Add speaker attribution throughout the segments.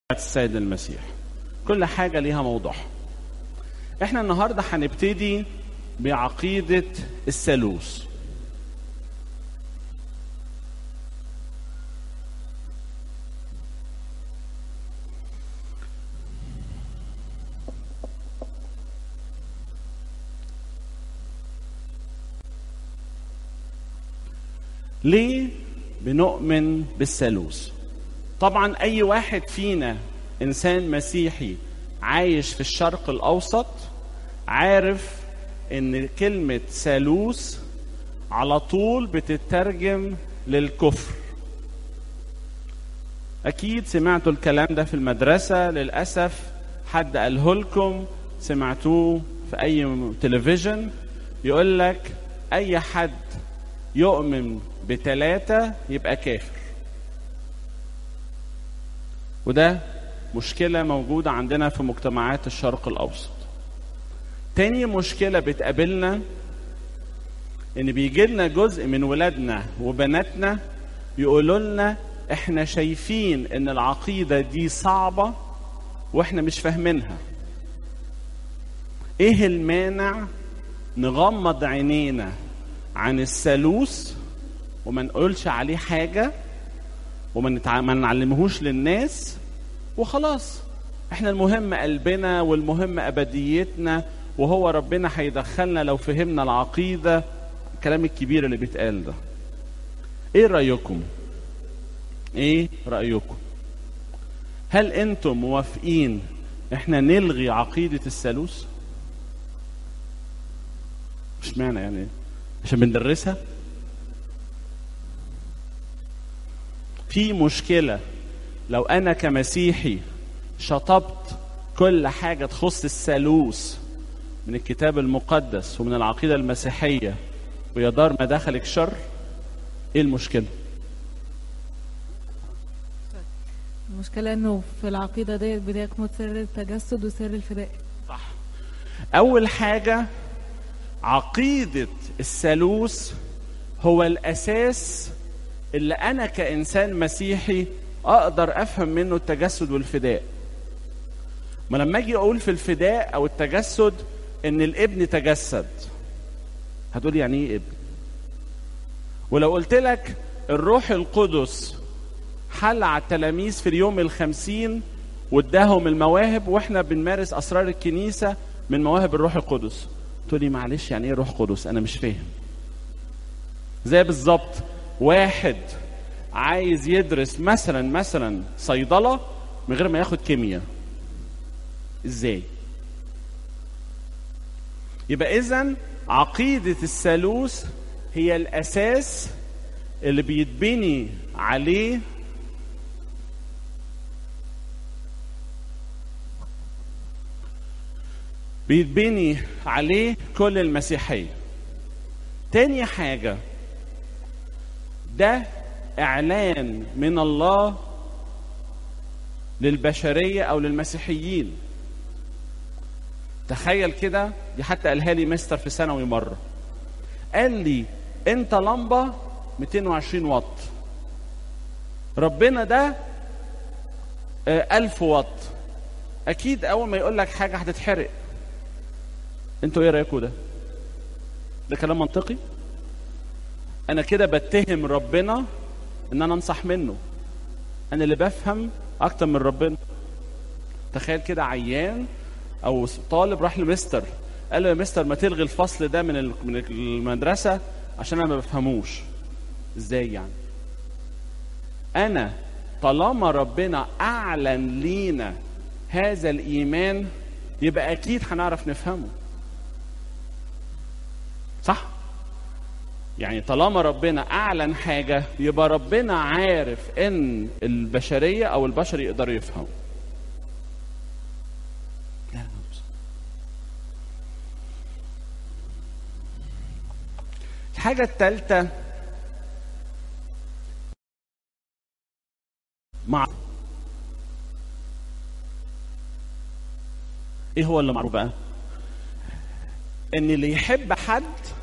Speaker 1: السيد المسيح كل حاجة ليها موضوعها احنا النهاردة هنبتدي بعقيدة الثالوث ليه بنؤمن بالثالوث طبعا اي واحد فينا انسان مسيحي عايش في الشرق الاوسط عارف ان كلمه ثالوث على طول بتترجم للكفر اكيد سمعتوا الكلام ده في المدرسه للاسف حد قاله لكم سمعتوه في اي تلفزيون يقول لك اي حد يؤمن بتلاتة يبقى كافر وده مشكلة موجودة عندنا في مجتمعات الشرق الأوسط تاني مشكلة بتقابلنا إن بيجي لنا جزء من ولادنا وبناتنا يقولوا لنا إحنا شايفين إن العقيدة دي صعبة وإحنا مش فاهمينها إيه المانع نغمض عينينا عن الثالوث وما نقولش عليه حاجة وما نتع... ما نعلمهوش للناس وخلاص احنا المهم قلبنا والمهم ابديتنا وهو ربنا هيدخلنا لو فهمنا العقيدة الكلام الكبير اللي بيتقال ده ايه رأيكم ايه رأيكم هل انتم موافقين احنا نلغي عقيدة الثالوث مش معنى يعني عشان بندرسها في مشكلة لو أنا كمسيحي شطبت كل حاجة تخص الثالوث من الكتاب المقدس ومن العقيدة المسيحية ويا دار ما دخلك شر ايه المشكلة؟
Speaker 2: المشكلة انه في العقيدة ديت بيكمن سر التجسد وسر الفداء
Speaker 1: صح أول حاجة عقيدة الثالوث هو الأساس اللي أنا كإنسان مسيحي أقدر أفهم منه التجسد والفداء ما لما أجي أقول في الفداء أو التجسد إن الابن تجسد هتقول يعني إيه ابن ولو قلت لك الروح القدس حل على التلاميذ في اليوم الخمسين واداهم المواهب واحنا بنمارس اسرار الكنيسه من مواهب الروح القدس تقول لي معلش يعني ايه روح قدس انا مش فاهم زي بالظبط واحد عايز يدرس مثلا مثلا صيدله من غير ما ياخد كيمياء ازاي يبقى اذا عقيده الثالوث هي الاساس اللي بيتبني عليه بيتبني عليه كل المسيحية تاني حاجة ده إعلان من الله للبشرية أو للمسيحيين تخيل كده دي حتى قالها لي مستر في ثانوي مرة قال لي أنت لمبة 220 واط ربنا ده آه، 1000 واط أكيد أول ما يقول لك حاجة هتتحرق انتوا ايه رايكم ده ده كلام منطقي انا كده بتهم ربنا ان انا انصح منه انا اللي بفهم اكتر من ربنا تخيل كده عيان او طالب راح لمستر قال له يا مستر ما تلغي الفصل ده من ال- من المدرسه عشان انا ما بفهموش ازاي يعني انا طالما ربنا اعلن لينا هذا الايمان يبقى اكيد هنعرف نفهمه صح يعني طالما ربنا اعلن حاجه يبقى ربنا عارف ان البشريه او البشر يقدروا يفهموا لا، لا، بص. الحاجه الثالثه مع ايه هو اللي معروف بقى ان اللي يحب حد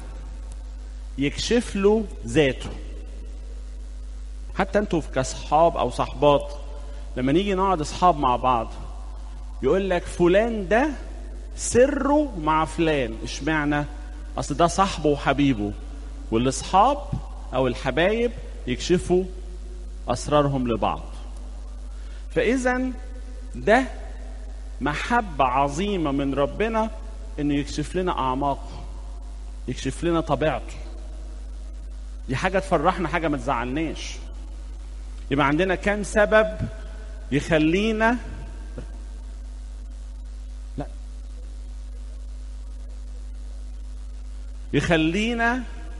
Speaker 1: يكشف له ذاته حتى انتوا كاصحاب او صحبات لما نيجي نقعد اصحاب مع بعض يقول لك فلان ده سره مع فلان اشمعنى اصل ده صاحبه وحبيبه والاصحاب او الحبايب يكشفوا اسرارهم لبعض فاذا ده محبه عظيمه من ربنا انه يكشف لنا اعماقه يكشف لنا طبيعته دي حاجه تفرحنا حاجه ما تزعلناش يبقى عندنا كام سبب يخلينا لا يخلينا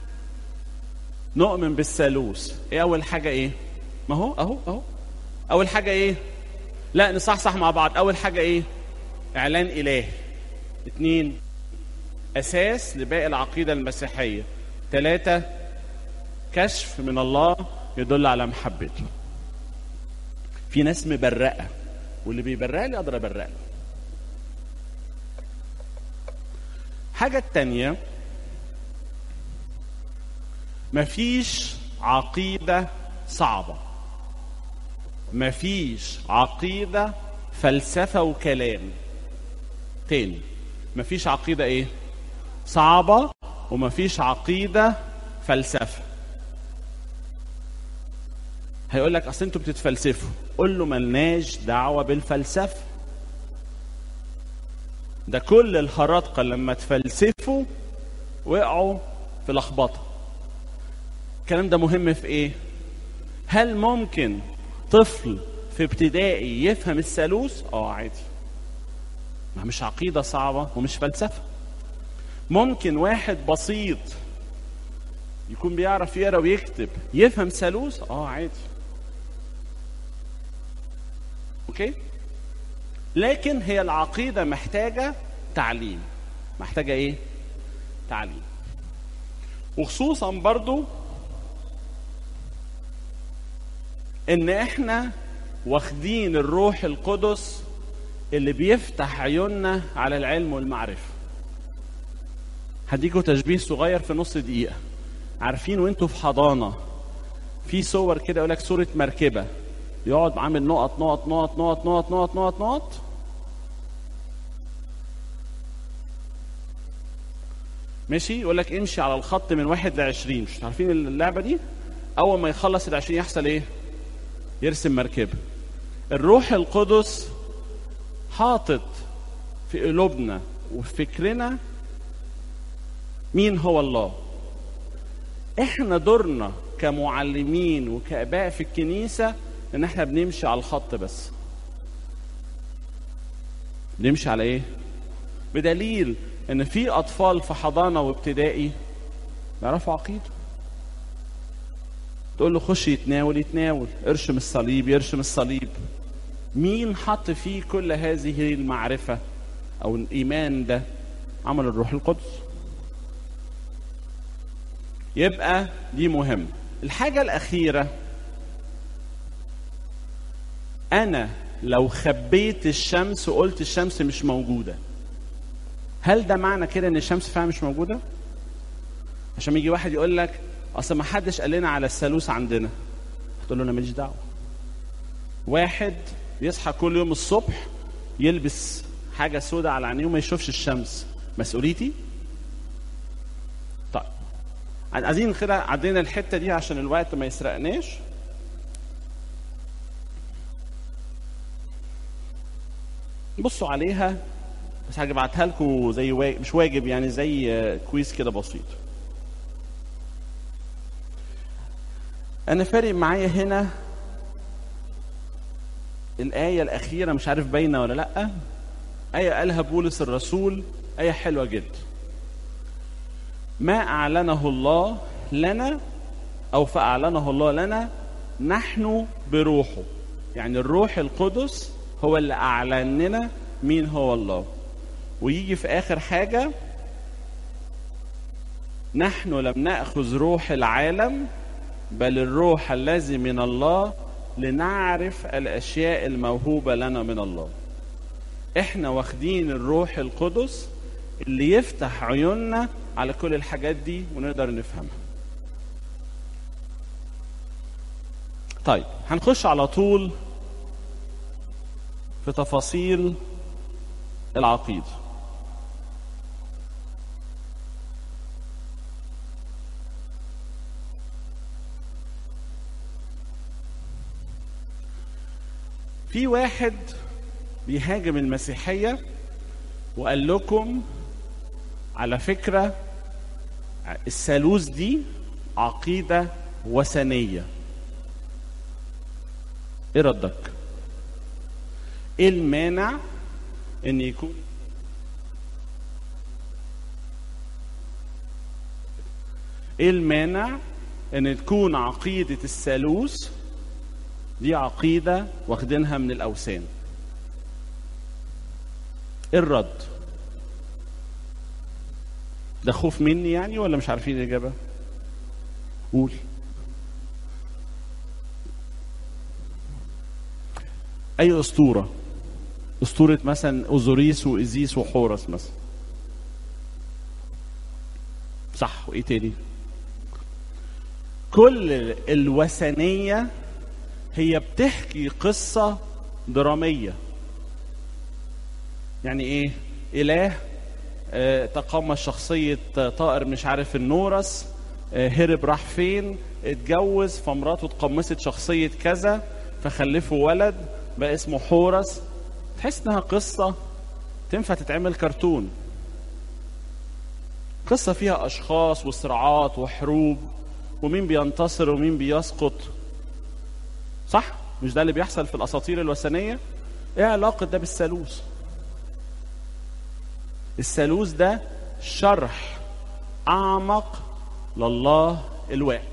Speaker 1: نؤمن بالثالوث ايه اول حاجه ايه ما هو اهو اهو اول حاجه ايه لا نصحصح مع بعض اول حاجه ايه اعلان اله اتنين اساس لباقي العقيده المسيحيه ثلاثه كشف من الله يدل على محبته في ناس مبرقه واللي بيبرق لي اقدر ابرق له حاجه التانيه مفيش عقيده صعبه مفيش عقيده فلسفه وكلام تاني مفيش عقيده ايه صعبه ومفيش عقيده فلسفه هيقول لك اصل انتوا بتتفلسفوا قول له ملناش دعوه بالفلسفه ده كل الهرطقه لما تفلسفوا وقعوا في لخبطه الكلام ده مهم في ايه هل ممكن طفل في ابتدائي يفهم الثالوث اه عادي ما مش عقيده صعبه ومش فلسفه ممكن واحد بسيط يكون بيعرف يقرا ويكتب يفهم ثالوث اه عادي اوكي لكن هي العقيده محتاجه تعليم محتاجه ايه تعليم وخصوصا برضو ان احنا واخدين الروح القدس اللي بيفتح عيوننا على العلم والمعرفه هديكوا تشبيه صغير في نص دقيقه عارفين وانتوا في حضانه في صور كده يقول لك صوره مركبه يقعد عامل نقط نقط نقط نقط نقط نقط نقط نقط ماشي يقول لك امشي على الخط من واحد لعشرين مش عارفين اللعبه دي اول ما يخلص العشرين يحصل ايه يرسم مركبه الروح القدس حاطط في قلوبنا وفي فكرنا مين هو الله احنا دورنا كمعلمين وكاباء في الكنيسه ان احنا بنمشي على الخط بس بنمشي على ايه بدليل ان في اطفال في حضانه وابتدائي يعرفوا عقيده تقول له خش يتناول يتناول ارشم الصليب يرشم الصليب مين حط فيه كل هذه المعرفه او الايمان ده عمل الروح القدس يبقى دي مهم الحاجه الاخيره انا لو خبيت الشمس وقلت الشمس مش موجوده هل ده معنى كده ان الشمس فعلا مش موجوده عشان يجي واحد يقول لك اصل ما حدش قال لنا على الثالوث عندنا تقول له انا ماليش دعوه واحد يصحى كل يوم الصبح يلبس حاجه سوداء على عينيه وما يشوفش الشمس مسؤوليتي طيب عايزين كده عدينا الحته دي عشان الوقت ما يسرقناش بصوا عليها بس هجبعتها لكم زي واجب مش واجب يعني زي كويس كده بسيط انا فارق معايا هنا الآية الأخيرة مش عارف باينة ولا لأ آية قالها بولس الرسول آية حلوة جدا ما أعلنه الله لنا أو فأعلنه الله لنا نحن بروحه يعني الروح القدس هو اللي أعلن لنا مين هو الله ويجي في آخر حاجة نحن لم نأخذ روح العالم بل الروح الذي من الله لنعرف الاشياء الموهوبه لنا من الله احنا واخدين الروح القدس اللي يفتح عيوننا على كل الحاجات دي ونقدر نفهمها طيب هنخش على طول في تفاصيل العقيده في واحد بيهاجم المسيحيه وقال لكم على فكره الثالوث دي عقيده وثنيه ايه ردك ايه المانع ان يكون ايه المانع ان تكون عقيده الثالوث دي عقيده واخدينها من الاوثان ايه الرد ده خوف مني يعني ولا مش عارفين الاجابه قول اي اسطوره اسطوره مثلا اوزوريس وايزيس وحورس مثلا صح وايه تاني كل الوثنيه هي بتحكي قصه دراميه يعني ايه اله آه تقمص شخصيه طائر مش عارف النورس آه هرب راح فين اتجوز فمراته اتقمصت شخصيه كذا فخلفوا ولد بقى اسمه حورس تحس انها قصه تنفع تتعمل كرتون قصه فيها اشخاص وصراعات وحروب ومين بينتصر ومين بيسقط صح مش ده اللي بيحصل في الاساطير الوثنيه ايه علاقه ده بالثالوث الثالوث ده شرح اعمق لله الواحد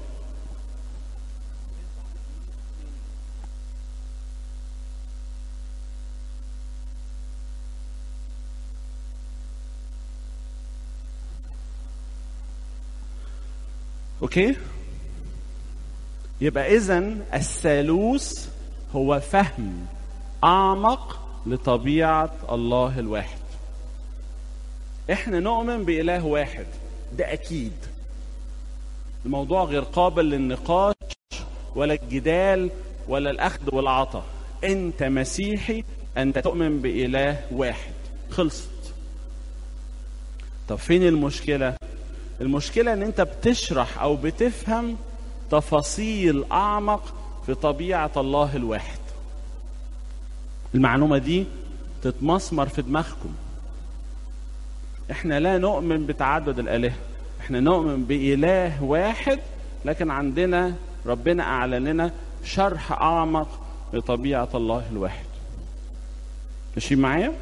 Speaker 1: اوكي يبقى اذا الثالوث هو فهم اعمق لطبيعه الله الواحد احنا نؤمن باله واحد ده اكيد الموضوع غير قابل للنقاش ولا الجدال ولا الاخذ والعطاء انت مسيحي انت تؤمن باله واحد خلصت طب فين المشكله المشكله ان انت بتشرح او بتفهم تفاصيل اعمق في طبيعه الله الواحد المعلومه دي تتمسمر في دماغكم احنا لا نؤمن بتعدد الالهه احنا نؤمن باله واحد لكن عندنا ربنا اعلن لنا شرح اعمق لطبيعه الله الواحد ماشيين معايا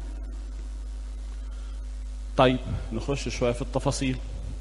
Speaker 1: طيب نخش شويه في التفاصيل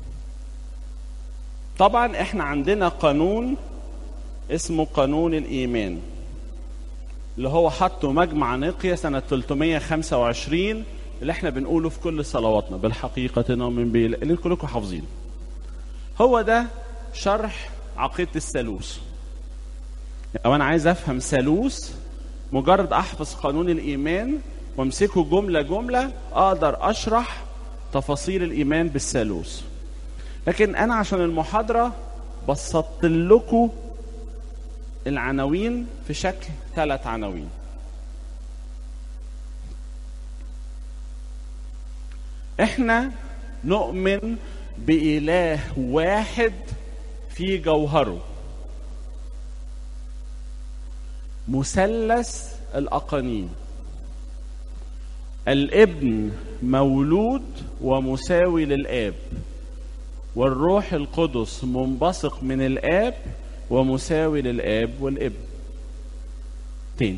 Speaker 1: طبعا احنا عندنا قانون اسمه قانون الايمان اللي هو حطه مجمع نقيا سنة 325 اللي احنا بنقوله في كل صلواتنا بالحقيقة نؤمن به اللي كلكم حافظين هو ده شرح عقيدة الثالوث لو انا عايز افهم ثالوث مجرد احفظ قانون الايمان وامسكه جملة جملة اقدر اشرح تفاصيل الايمان بالثالوث لكن انا عشان المحاضرة بسطت لكم العناوين في شكل ثلاث عناوين احنا نؤمن بإله واحد في جوهره مثلث الأقانيم الابن مولود ومساوي للآب والروح القدس منبثق من الآب ومساوي للآب والابن تاني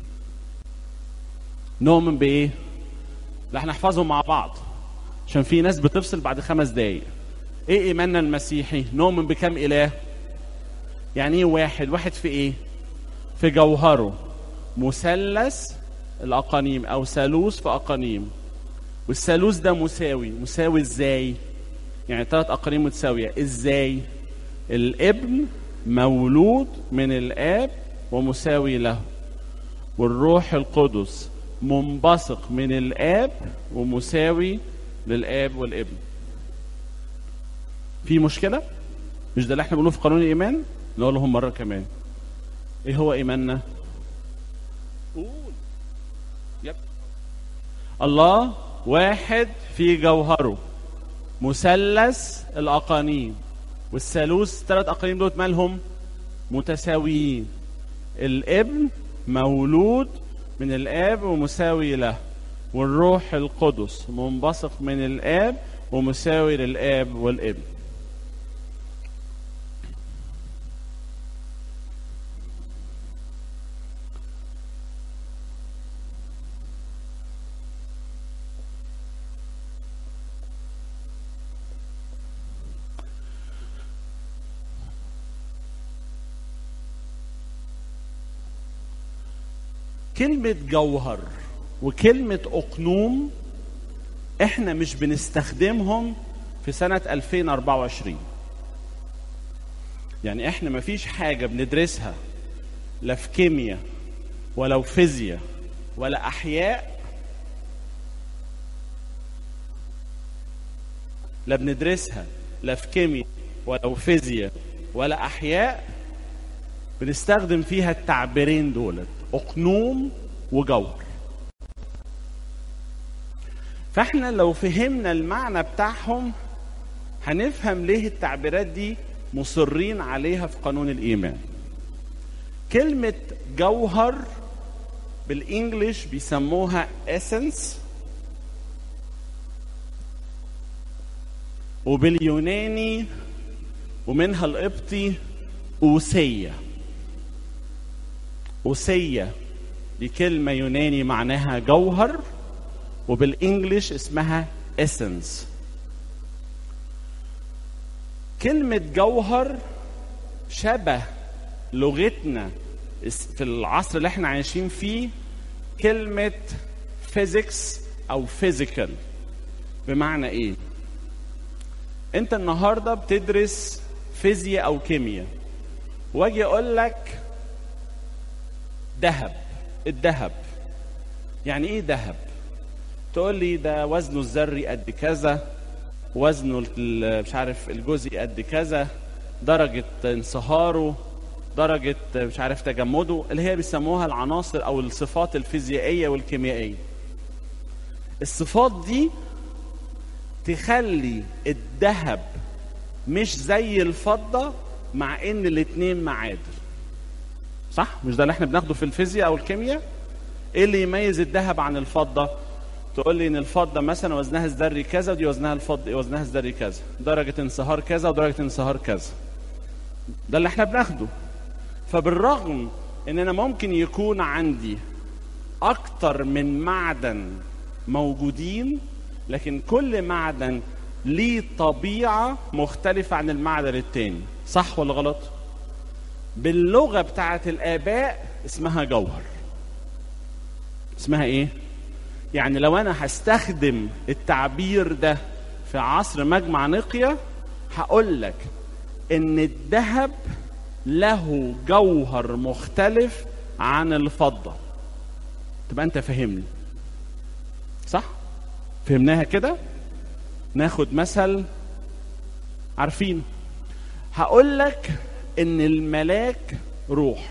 Speaker 1: نؤمن بإيه؟ لا احنا نحفظهم مع بعض عشان في ناس بتفصل بعد خمس دقايق ايه ايماننا المسيحي نؤمن بكم اله يعني ايه واحد واحد في ايه في جوهره مثلث الاقانيم او ثالوث في اقانيم والثالوث ده مساوي مساوي ازاي يعني ثلاث اقانيم متساويه ازاي الابن مولود من الاب ومساوي له والروح القدس منبثق من الاب ومساوي للاب والابن في مشكله مش ده اللي احنا بنقوله في قانون الايمان نقول لهم مره كمان ايه هو ايماننا قول يب. الله واحد في جوهره مثلث الاقانيم والثالوث ثلاث اقانيم دول مالهم متساويين الابن مولود من الاب ومساوي له والروح القدس منبثق من الاب ومساوي للاب والابن كلمة جوهر وكلمة أقنوم احنا مش بنستخدمهم في سنة 2024 يعني احنا مفيش حاجة بندرسها لا في كيمياء ولا في فيزياء ولا أحياء لا بندرسها لا في كيمياء ولا في فيزياء ولا أحياء بنستخدم فيها التعبيرين دولت أقنوم وجوهر فاحنا لو فهمنا المعنى بتاعهم هنفهم ليه التعبيرات دي مصرين عليها في قانون الإيمان كلمة جوهر بالإنجليش بيسموها essence وباليوناني ومنها القبطي أوسية أوسية دي كلمة يوناني معناها جوهر وبالإنجليش اسمها essence كلمة جوهر شبه لغتنا في العصر اللي احنا عايشين فيه كلمة physics أو physical بمعنى إيه؟ أنت النهاردة بتدرس فيزياء أو كيمياء واجي أقول لك ذهب الذهب يعني ايه ذهب تقول لي ده وزنه الذري قد كذا وزنه مش عارف الجزئي قد كذا درجة انصهاره درجة مش عارف تجمده اللي هي بيسموها العناصر أو الصفات الفيزيائية والكيميائية الصفات دي تخلي الذهب مش زي الفضة مع إن الاتنين معادن صح مش ده اللي احنا بناخده في الفيزياء او الكيمياء ايه اللي يميز الذهب عن الفضه تقول لي ان الفضه مثلا وزنها الذري كذا ودي وزنها الفض وزنها الذري كذا درجه انصهار كذا ودرجه انصهار كذا ده اللي احنا بناخده فبالرغم ان انا ممكن يكون عندي اكتر من معدن موجودين لكن كل معدن ليه طبيعه مختلفه عن المعدن التاني صح ولا غلط باللغه بتاعت الاباء اسمها جوهر اسمها ايه يعني لو انا هستخدم التعبير ده في عصر مجمع نقيا هقول لك ان الذهب له جوهر مختلف عن الفضه تبقى انت فاهمني صح فهمناها كده ناخد مثل عارفين هقول لك ان الملاك روح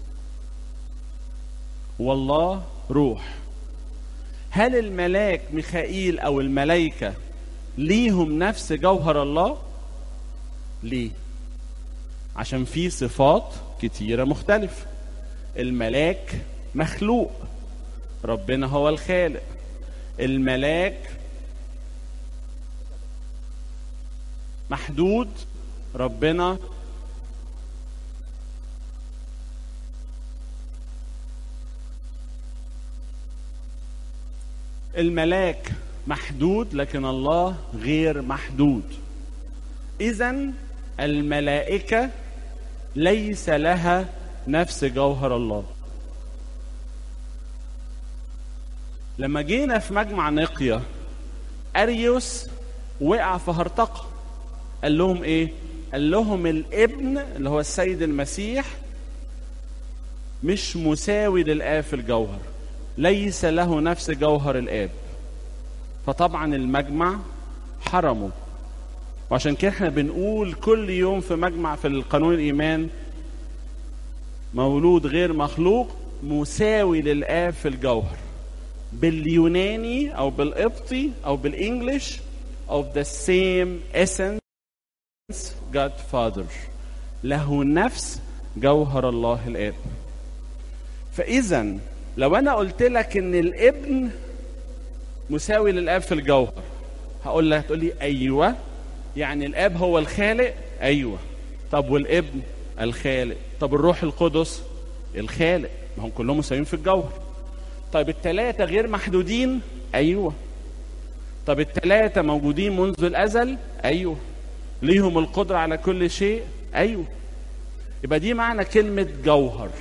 Speaker 1: والله روح هل الملاك ميخائيل او الملائكه ليهم نفس جوهر الله ليه عشان في صفات كتيره مختلفه الملاك مخلوق ربنا هو الخالق الملاك محدود ربنا الملاك محدود لكن الله غير محدود اذا الملائكه ليس لها نفس جوهر الله لما جينا في مجمع نقيا اريوس وقع في هرطقه قال لهم ايه قال لهم الابن اللي هو السيد المسيح مش مساوي للاب في الجوهر ليس له نفس جوهر الاب فطبعا المجمع حرمه وعشان كده احنا بنقول كل يوم في مجمع في القانون الايمان مولود غير مخلوق مساوي للاب في الجوهر باليوناني او بالقبطي او بالانجلش of the same essence God Father له نفس جوهر الله الاب فاذا لو انا قلت لك ان الابن مساوي للاب في الجوهر هقول لك تقول لي ايوه يعني الاب هو الخالق ايوه طب والابن الخالق طب الروح القدس الخالق ما هم كلهم مساويين في الجوهر طيب الثلاثه غير محدودين ايوه طب الثلاثه موجودين منذ الازل ايوه ليهم القدره على كل شيء ايوه يبقى دي معنى كلمه جوهر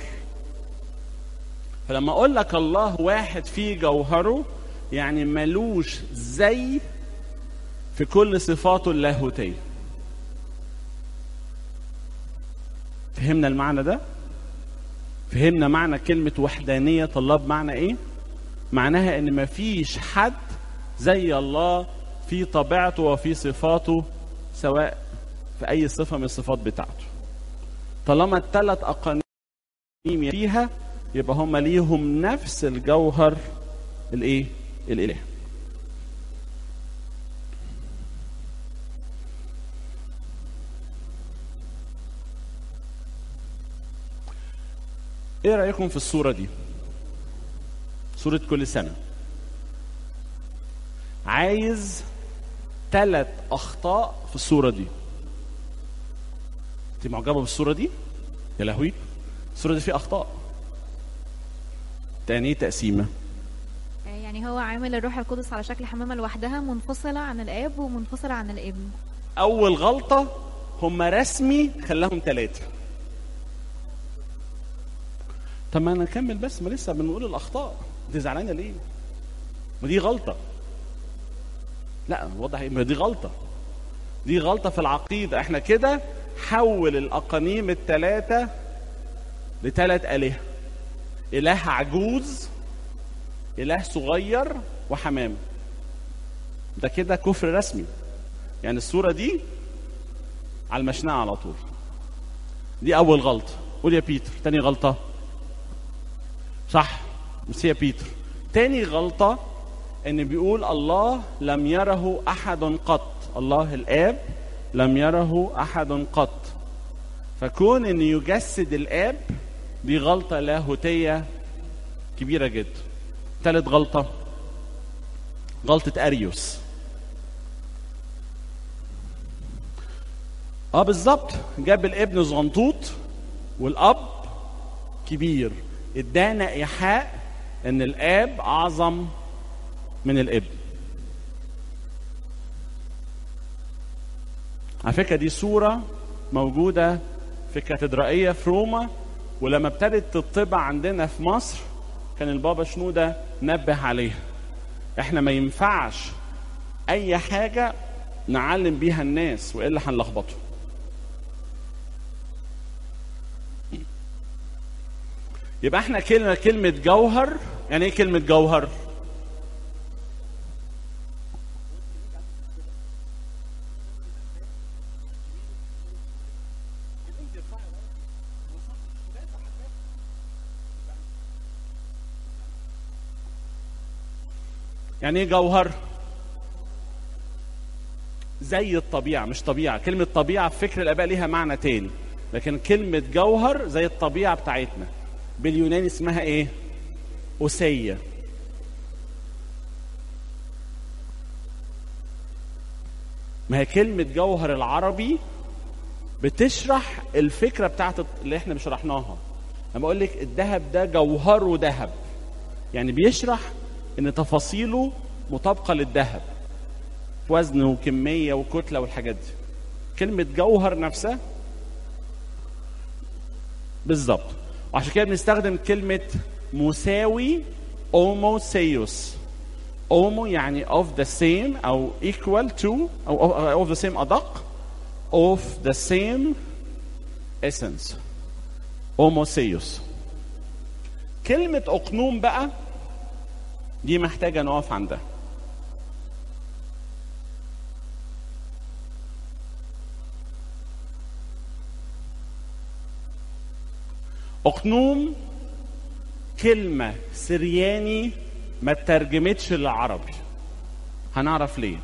Speaker 1: فلما اقول لك الله واحد في جوهره يعني ملوش زي في كل صفاته اللاهوتيه فهمنا المعنى ده فهمنا معنى كلمة وحدانية الله بمعنى ايه معناها ان مفيش حد زي الله في طبيعته وفي صفاته سواء في اي صفة من الصفات بتاعته طالما الثلاث اقانيم فيها يبقى هم ليهم نفس الجوهر الايه الاله ايه رايكم في الصوره دي صوره كل سنه عايز ثلاث اخطاء في الصوره دي انت معجبه بالصوره دي يا لهوي الصوره دي فيها اخطاء تاني تقسيمه
Speaker 3: يعني هو عامل الروح القدس على شكل حمامة لوحدها منفصلة عن الآب ومنفصلة عن الابن
Speaker 1: اول غلطه هم رسمي خلاهم ثلاثه طب ما انا اكمل بس ما لسه بنقول الاخطاء انت زعلانه ليه ما دي غلطه لا واضح ما دي غلطه دي غلطه في العقيده احنا كده حول الاقانيم الثلاثه لثلاث الهه اله عجوز اله صغير وحمام ده كده كفر رسمي يعني الصوره دي على المشنقه على طول دي اول غلطه قول يا بيتر تاني غلطه صح بس هي بيتر تاني غلطة ان بيقول الله لم يره احد قط الله الاب لم يره احد قط فكون ان يجسد الاب دي غلطة لاهوتية كبيرة جدا ثالث غلطة غلطة اريوس اه بالظبط جاب الابن زغنطوط والاب كبير ادانا ايحاء ان الاب اعظم من الابن على فكره دي صوره موجوده في كاتدرائيه في روما ولما ابتدت تطبع عندنا في مصر كان البابا شنوده نبه عليها احنا ما ينفعش اي حاجه نعلم بيها الناس والا هنلخبطهم يبقى احنا كلمة كلمة جوهر يعني ايه كلمة جوهر؟ يعني ايه جوهر؟ زي الطبيعة مش طبيعة كلمة طبيعة في فكر الآباء ليها معنى تاني لكن كلمة جوهر زي الطبيعة بتاعتنا باليوناني اسمها ايه أسية ما هي كلمة جوهر العربي بتشرح الفكرة بتاعت اللي احنا شرحناها لما اقول لك الذهب ده جوهره ذهب يعني بيشرح ان تفاصيله مطابقة للذهب وزن وكمية وكتلة والحاجات دي كلمة جوهر نفسها بالظبط وعشان كده بنستخدم كلمة مساوي اوموسيوس اومو يعني of the same او equal to او of the same ادق of the same essence اوموسيوس كلمة اقنوم بقى دي محتاجة نقف عندها أقنوم كلمة سرياني ما اترجمتش للعربي هنعرف ليه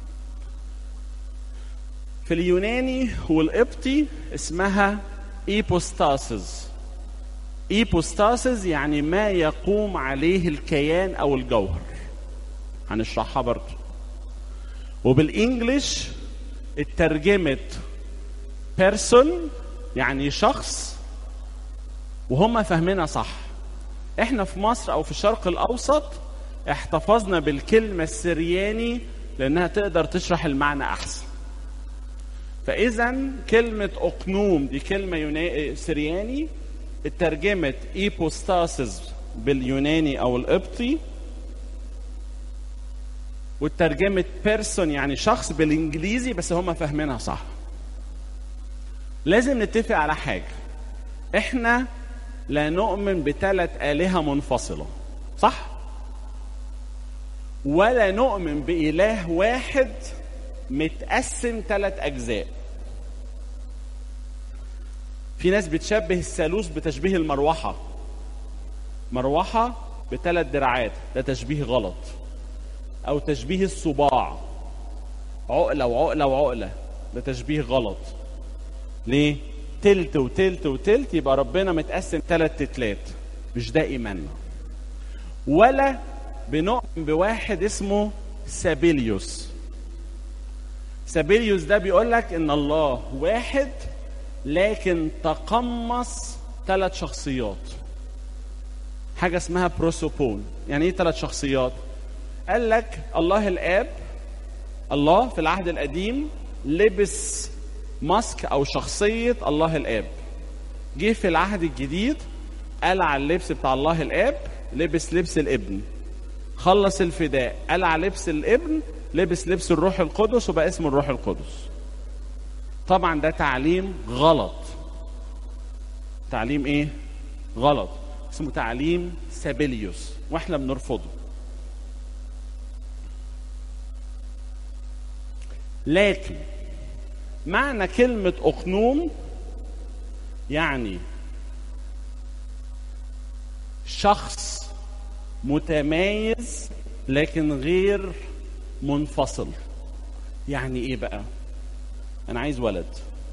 Speaker 1: في اليوناني والقبطي اسمها ايبوستاسز ايبوستاسز يعني ما يقوم عليه الكيان او الجوهر هنشرحها برضه وبالانجلش اترجمت بيرسون يعني شخص وهم فاهمينها صح احنا في مصر او في الشرق الاوسط احتفظنا بالكلمة السرياني لانها تقدر تشرح المعنى احسن فاذا كلمة اقنوم دي كلمة يونا... سرياني اترجمت ايبوستاسز باليوناني او القبطي واترجمت بيرسون يعني شخص بالانجليزي بس هم فاهمينها صح لازم نتفق على حاجه احنا لا نؤمن بثلاث الهه منفصله صح ولا نؤمن باله واحد متقسم ثلاث اجزاء في ناس بتشبه الثالوث بتشبيه المروحه مروحه بثلاث دراعات ده تشبيه غلط او تشبيه الصباع عقله وعقله وعقله ده تشبيه غلط ليه تلت وتلت وتلت يبقى ربنا متقسم ثلاث تتلات مش ده ايماننا ولا بنؤمن بواحد اسمه سابيليوس سابيليوس ده بيقول لك ان الله واحد لكن تقمص ثلاث شخصيات حاجه اسمها بروسوبون يعني ايه ثلاث شخصيات قال لك الله الاب الله في العهد القديم لبس ماسك او شخصيه الله الاب جه في العهد الجديد قلع اللبس بتاع الله الاب لبس لبس الابن خلص الفداء قلع لبس الابن لبس لبس الروح القدس وبقى اسمه الروح القدس طبعا ده تعليم غلط تعليم ايه غلط اسمه تعليم سابيليوس واحنا بنرفضه لكن معنى كلمة أقنوم يعني شخص متميز لكن غير منفصل يعني ايه بقى انا عايز ولد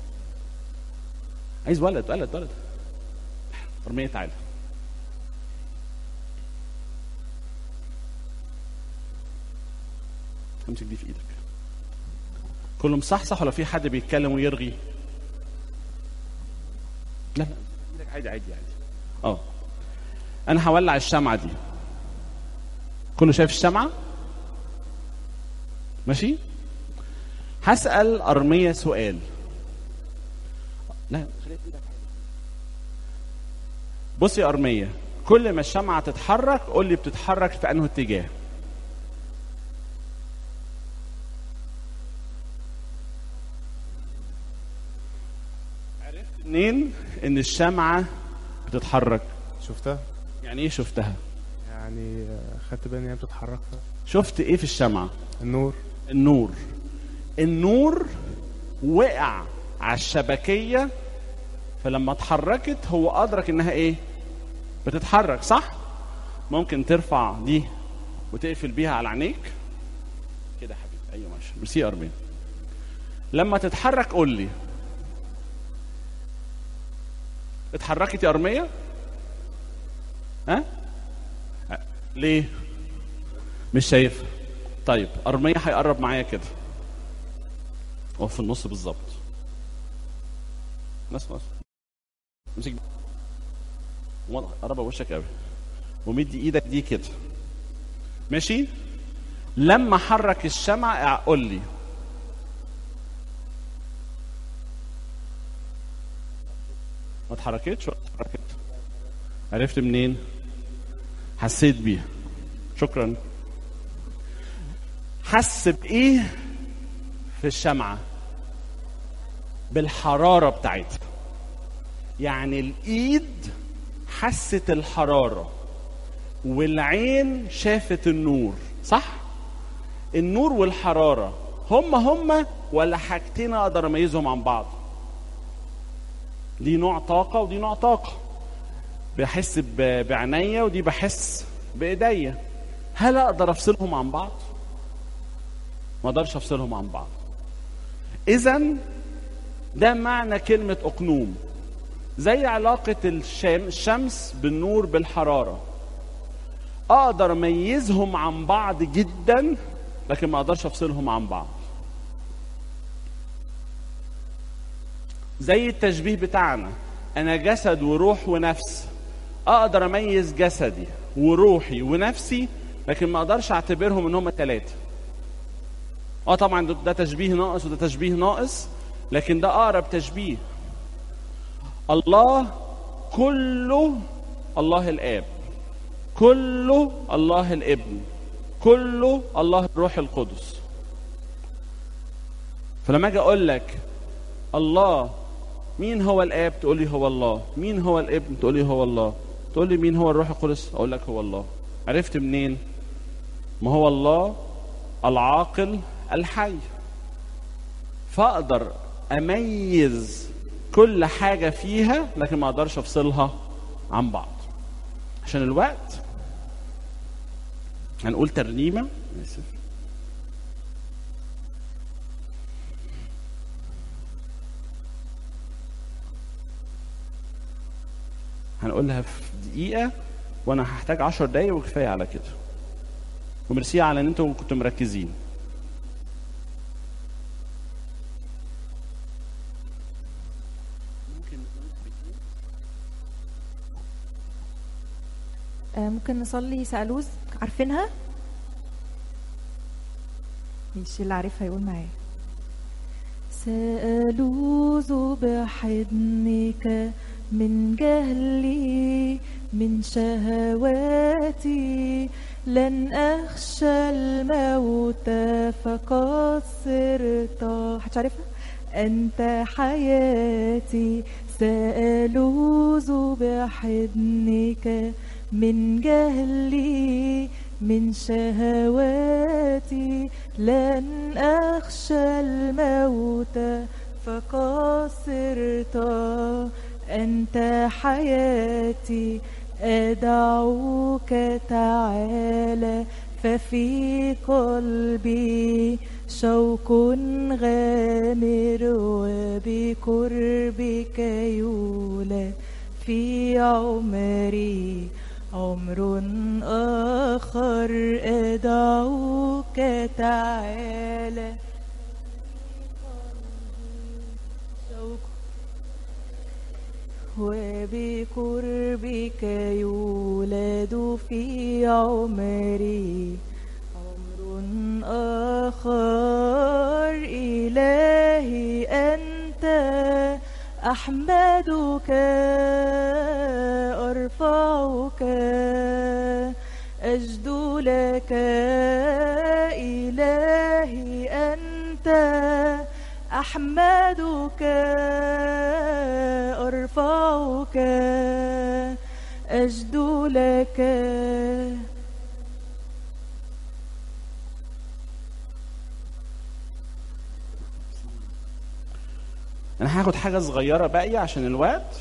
Speaker 1: عايز ولد ولد ولد ارميه تعالى امسك دي في ايدك كله مصحصح ولا في حد بيتكلم ويرغي لا لا ايدك عادي عادي عادي اه انا هولع الشمعه دي كله شايف الشمعه ماشي هسال ارميه سؤال لا خليها في ايدك عادي بصي يا ارميه كل ما الشمعه تتحرك قول لي بتتحرك في انه اتجاه عرفت منين ان الشمعه بتتحرك
Speaker 4: شفتها
Speaker 1: يعني ايه شفتها
Speaker 4: يعني آه، خدت بالي ان هي بتتحرك
Speaker 1: شفت ايه في الشمعه
Speaker 4: النور
Speaker 1: النور النور وقع على الشبكيه فلما اتحركت هو ادرك انها ايه بتتحرك صح ممكن ترفع دي وتقفل بيها على عينيك كده يا حبيبي ايوه ماشي ميرسي يا ارمين لما تتحرك قول لي اتحركت يا ارميه ها أه؟ ليه مش شايف طيب ارميه هيقرب معايا كده هو في النص بالظبط بس خلاص امسك واضح قرب وشك قوي ومدي ايدك دي كده ماشي لما حرك الشمع قول لي ما اتحركتش ولا اتحركت عرفت منين حسيت بيها شكرا حس بايه في الشمعه بالحراره بتاعتها يعني الايد حست الحراره والعين شافت النور صح النور والحراره هم هم ولا حاجتين اقدر اميزهم عن بعض دي نوع طاقه ودي نوع طاقه بحس ب- بعينيا ودي بحس بايديا هل اقدر افصلهم عن بعض ما اقدرش افصلهم عن بعض اذا ده معنى كلمه اقنوم زي علاقه الشام الشمس بالنور بالحراره اقدر اميزهم عن بعض جدا لكن ما اقدرش افصلهم عن بعض زي التشبيه بتاعنا انا جسد وروح ونفس اقدر اميز جسدي وروحي ونفسي لكن ما اقدرش اعتبرهم ان هم ثلاثه اه طبعا ده- ده تشبيه ناقص وده تشبيه ناقص لكن ده اقرب تشبيه الله كله الله الاب كله الله الابن كله الله الروح القدس فلما اجي اقول لك الله مين هو الاب تقول لي هو الله مين هو الابن تقول لي هو الله تقول لي مين هو الروح القدس اقول لك هو الله عرفت منين ما هو الله العاقل الحي فاقدر اميز كل حاجه فيها لكن ما اقدرش افصلها عن بعض عشان الوقت هنقول ترنيمه اسف هنقولها في دقيقة وأنا هحتاج عشر دقايق وكفاية على كده وميرسي على إن أنتوا كنتوا مركزين
Speaker 5: آه، ممكن نصلي سألوز عارفينها ماشي اللي عارفها يقول معايا سألوذ بحضنك من جهلي من شهواتي لن أخشى الموت فقد صرت حد عارفها أنت حياتي سألوذ بحضنك من جهلي من شهواتي لن أخشى الموت فقد صرت أنت حياتي أدعوك تعالى ففي قلبي شوق غامر وبقربك يولد في عمري عمر آخر أدعوك تعالى شوق وبقربك يولد في عمري عمر آخر إلهي أنت أحمدك أرفعك أجد لك إلهي أنت أحمدك أرفعك أجد لك
Speaker 1: أنا هاخد حاجة صغيرة باقية عشان الوقت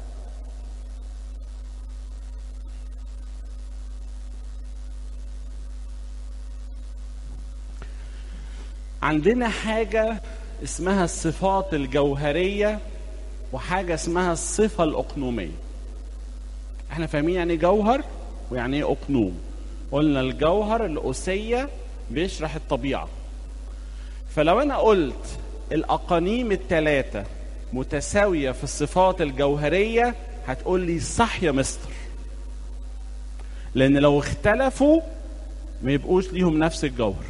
Speaker 1: عندنا حاجة اسمها الصفات الجوهرية وحاجة اسمها الصفة الأقنومية احنا فاهمين يعني إيه جوهر ويعني ايه أقنوم قلنا الجوهر الأسية بيشرح الطبيعة فلو أنا قلت الأقانيم الثلاثة متساوية في الصفات الجوهرية هتقول لي صح يا مستر لأن لو اختلفوا ما يبقوش ليهم نفس الجوهر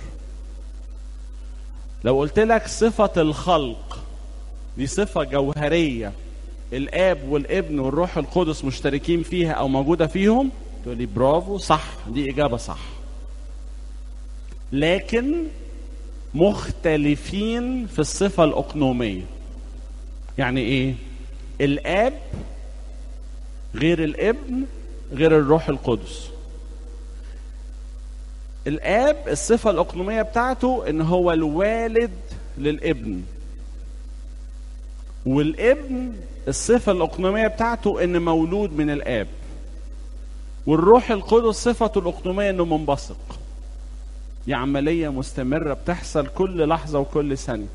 Speaker 1: لو قلت لك صفة الخلق دي صفة جوهرية الآب والابن والروح القدس مشتركين فيها أو موجودة فيهم تقول لي برافو صح دي إجابة صح لكن مختلفين في الصفة الأقنومية يعني إيه؟ الآب غير الابن غير الروح القدس الآب الصفة الأقنومية بتاعته إن هو الوالد للابن والابن الصفة الأقنومية بتاعته إن مولود من الآب والروح القدس صفته الأقنومية إنه منبثق دي عملية مستمرة بتحصل كل لحظة وكل ثانية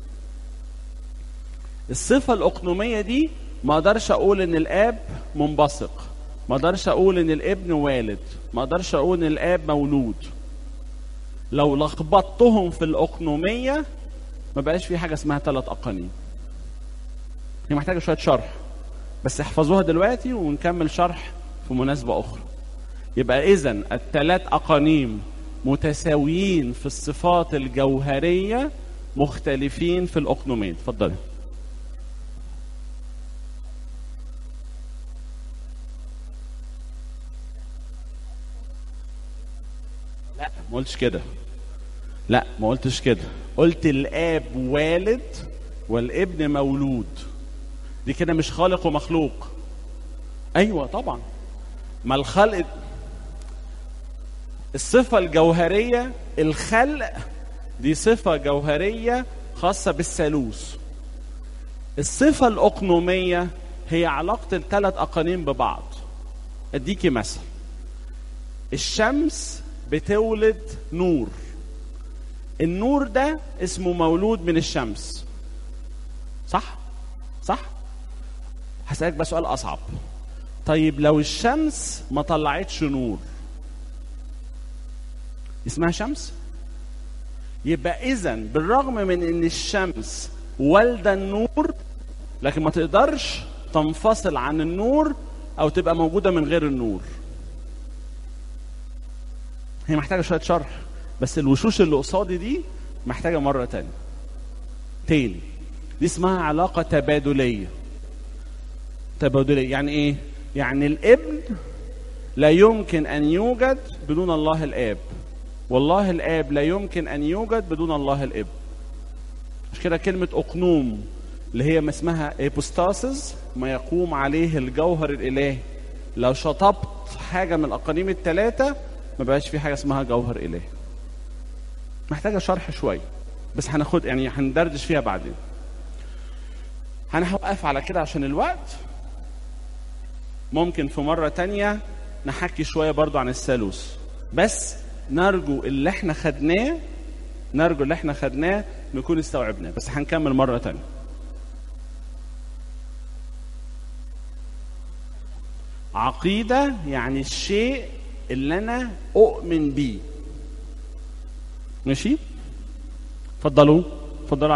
Speaker 1: الصفة الأقنومية دي ما اقدرش اقول ان الاب منبثق ما اقدرش اقول ان الابن والد ما اقدرش اقول ان الاب مولود لو لخبطتهم في الاقنومية ما بقاش في حاجة اسمها ثلاث اقانيم هي محتاجة شوية شرح بس احفظوها دلوقتي ونكمل شرح في مناسبة أخرى يبقى إذا الثلاث أقانيم متساويين في الصفات الجوهرية مختلفين في الأقنومين اتفضلي لا ما قلتش كده لا ما قلتش كده قلت الاب والد والابن مولود دي كده مش خالق ومخلوق ايوه طبعا ما الخلق الصفه الجوهريه الخلق دي صفه جوهريه خاصه بالثالوث الصفه الاقنوميه هي علاقه الثلاث اقانيم ببعض اديكي مثل الشمس بتولد نور النور ده اسمه مولود من الشمس صح صح هسألك بقى سؤال أصعب طيب لو الشمس ما طلعتش نور اسمها شمس يبقى إذا بالرغم من إن الشمس والدة النور لكن ما تقدرش تنفصل عن النور أو تبقى موجودة من غير النور هي محتاجة شوية شرح بس الوشوش اللي قصادي دي محتاجة مرة تانية تاني دي اسمها علاقة تبادلية تبادلية يعني ايه؟ يعني الابن لا يمكن ان يوجد بدون الله الاب والله الاب لا يمكن ان يوجد بدون الله الابن مش كده كلمة اقنوم اللي هي ما اسمها ايبوستاسيس ما يقوم عليه الجوهر الالهي لو شطبت حاجة من الاقانيم الثلاثة ما بقاش في حاجة اسمها جوهر الهي محتاجة شرح شوية بس هناخد يعني هندردش فيها بعدين هنوقف على كده عشان الوقت ممكن في مرة تانية نحكي شوية برضو عن الثالوث بس نرجو اللي احنا خدناه نرجو اللي احنا خدناه نكون استوعبناه بس هنكمل مرة تانية عقيدة يعني الشيء اللي أنا أؤمن بيه ماشي اتفضلوا اتفضلوا